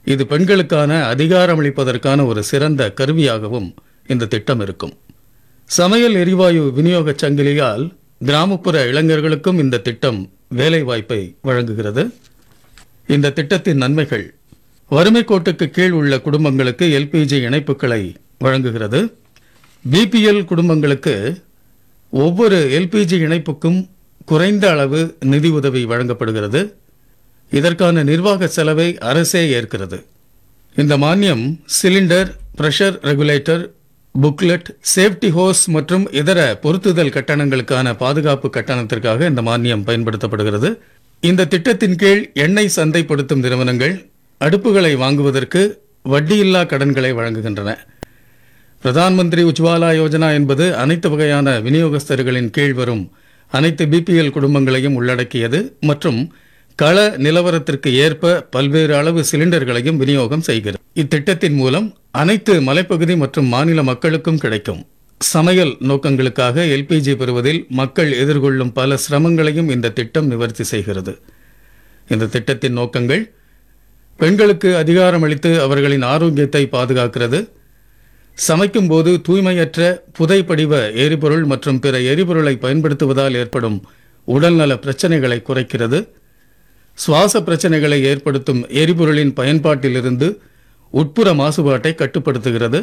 இது பெண்களுக்கான அதிகாரமளிப்பதற்கான ஒரு சிறந்த கருவியாகவும் இந்த திட்டம் இருக்கும் சமையல் எரிவாயு விநியோகச் சங்கிலியால் கிராமப்புற இளைஞர்களுக்கும் இந்த திட்டம் வேலைவாய்ப்பை வழங்குகிறது இந்த திட்டத்தின் நன்மைகள் வறுமை கோட்டுக்கு கீழ் உள்ள குடும்பங்களுக்கு எல்பிஜி இணைப்புகளை வழங்குகிறது பிபிஎல் குடும்பங்களுக்கு ஒவ்வொரு எல்பிஜி இணைப்புக்கும் குறைந்த அளவு நிதி உதவி வழங்கப்படுகிறது இதற்கான நிர்வாக செலவை அரசே ஏற்கிறது இந்த மானியம் cylinder pressure regulator booklet safety hose மற்றும் இதர பொருத்துதல் கட்டணங்களுக்கான பாதுகாப்பு கட்டணத்திற்காக இந்த மானியம் பயன்படுத்தப்படுகிறது இந்த திட்டத்தின் கீழ் எண்ணெய் சந்தைப்படுத்தும் நிறுவனங்கள் அடுப்புகளை வாங்குவதற்கு வட்டியில்லா கடன்களை வழங்குகின்றன பிரதான் மந்திரி உஜ்வாலா யோஜனா என்பது அனைத்து வகையான விநியோகஸ்தர்களின் கீழ் வரும் அனைத்து பிபிஎல் குடும்பங்களையும் உள்ளடக்கியது மற்றும் கள நிலவரத்திற்கு ஏற்ப பல்வேறு அளவு சிலிண்டர்களையும் விநியோகம் செய்கிறது இத்திட்டத்தின் மூலம் அனைத்து மலைப்பகுதி மற்றும் மாநில மக்களுக்கும் கிடைக்கும் சமையல் நோக்கங்களுக்காக எல்பிஜி பெறுவதில் மக்கள் எதிர்கொள்ளும் பல சிரமங்களையும் இந்த திட்டம் நிவர்த்தி செய்கிறது இந்த திட்டத்தின் நோக்கங்கள் பெண்களுக்கு அதிகாரம் அளித்து அவர்களின் ஆரோக்கியத்தை பாதுகாக்கிறது சமைக்கும் போது தூய்மையற்ற புதைப்படிவ எரிபொருள் மற்றும் பிற எரிபொருளை பயன்படுத்துவதால் ஏற்படும் உடல்நல பிரச்சனைகளை குறைக்கிறது சுவாச பிரச்சனைகளை ஏற்படுத்தும் எரிபொருளின் பயன்பாட்டிலிருந்து உட்புற மாசுபாட்டை கட்டுப்படுத்துகிறது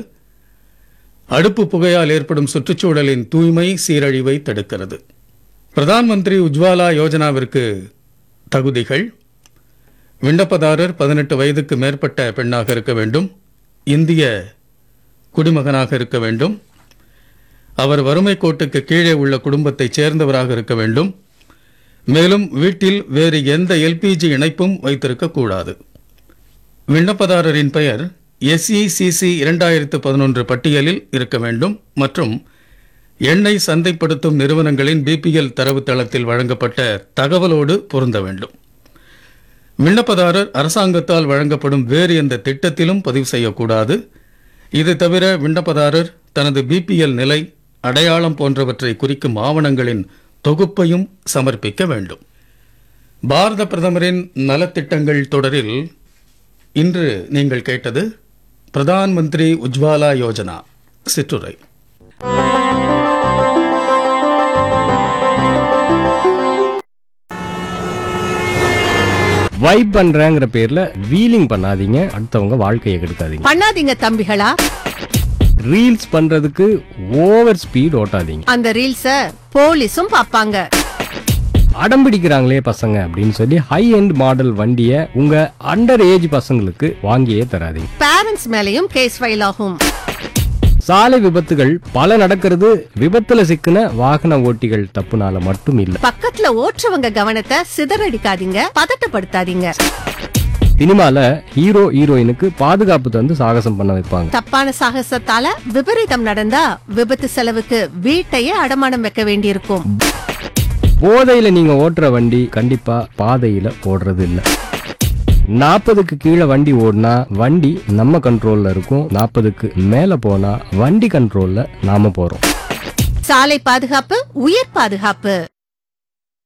அடுப்பு புகையால் ஏற்படும் சுற்றுச்சூழலின் தூய்மை சீரழிவை தடுக்கிறது பிரதான் மந்திரி உஜ்வாலா யோஜனாவிற்கு தகுதிகள் விண்ணப்பதாரர் பதினெட்டு வயதுக்கு மேற்பட்ட பெண்ணாக இருக்க வேண்டும் இந்திய குடிமகனாக இருக்க வேண்டும் அவர் வறுமை கோட்டுக்கு கீழே உள்ள குடும்பத்தைச் சேர்ந்தவராக இருக்க வேண்டும் மேலும் வீட்டில் வேறு எந்த எல்பிஜி இணைப்பும் வைத்திருக்க கூடாது விண்ணப்பதாரரின் பெயர் எஸ்இசிசி இரண்டாயிரத்து பதினொன்று பட்டியலில் இருக்க வேண்டும் மற்றும் எண்ணெய் சந்தைப்படுத்தும் நிறுவனங்களின் பிபிஎல் தரவுத்தளத்தில் வழங்கப்பட்ட தகவலோடு பொருந்த வேண்டும் விண்ணப்பதாரர் அரசாங்கத்தால் வழங்கப்படும் வேறு எந்த திட்டத்திலும் பதிவு செய்யக்கூடாது இது தவிர விண்ணப்பதாரர் தனது பிபிஎல் நிலை அடையாளம் போன்றவற்றை குறிக்கும் ஆவணங்களின் தொகுப்பையும் சமர்ப்பிக்க வேண்டும் பாரத பிரதமரின் நலத்திட்டங்கள் தொடரில் இன்று நீங்கள் கேட்டது பிரதான் மந்திரி உஜ்வாலா யோஜனா சிற்றுரை வைப் பண்றேங்கிற பேர்ல வீலிங் பண்ணாதீங்க அடுத்தவங்க வாழ்க்கையை கெடுக்காதீங்க பண்ணாதீங்க தம்பிகளா ரீல்ஸ் பண்றதுக்கு ஓவர் ஸ்பீட் ஓட்டாதீங்க அந்த ரீல்ஸ போலீஸும் பாப்பாங்க அடம் பிடிக்கிறாங்களே பசங்க அப்படின்னு சொல்லி ஹை எண்ட் மாடல் வண்டியை உங்க அண்டர் ஏஜ் பசங்களுக்கு வாங்கியே தராதீங்க பேரண்ட்ஸ் மேலயும் கேஸ் ஃபைல் ஆகும் சாலை விபத்துகள் பல நடக்கிறது விபத்துல சிக்கின வாகன ஓட்டிகள் தப்புனால மட்டும் இல்ல பக்கத்துல ஓட்டுறவங்க கவனத்தை சிதறடிக்காதீங்க பதட்டப்படுத்தாதீங்க சினிமால ஹீரோ ஹீரோயினுக்கு பாதுகாப்பு தந்து சாகசம் பண்ண வைப்பாங்க தப்பான சாகசத்தால விபரீதம் நடந்தா விபத்து செலவுக்கு வீட்டையே அடமானம் வைக்க வேண்டியிருக்கும் போதையில நீங்க ஓட்டுற வண்டி கண்டிப்பா பாதையில ஓடுறது இல்ல நாற்பதுக்கு கீழே வண்டி ஓடினா வண்டி நம்ம கண்ட்ரோல்ல இருக்கும் நாற்பதுக்கு மேல போனா வண்டி கண்ட்ரோல்ல நாம போறோம் சாலை பாதுகாப்பு உயிர் பாதுகாப்பு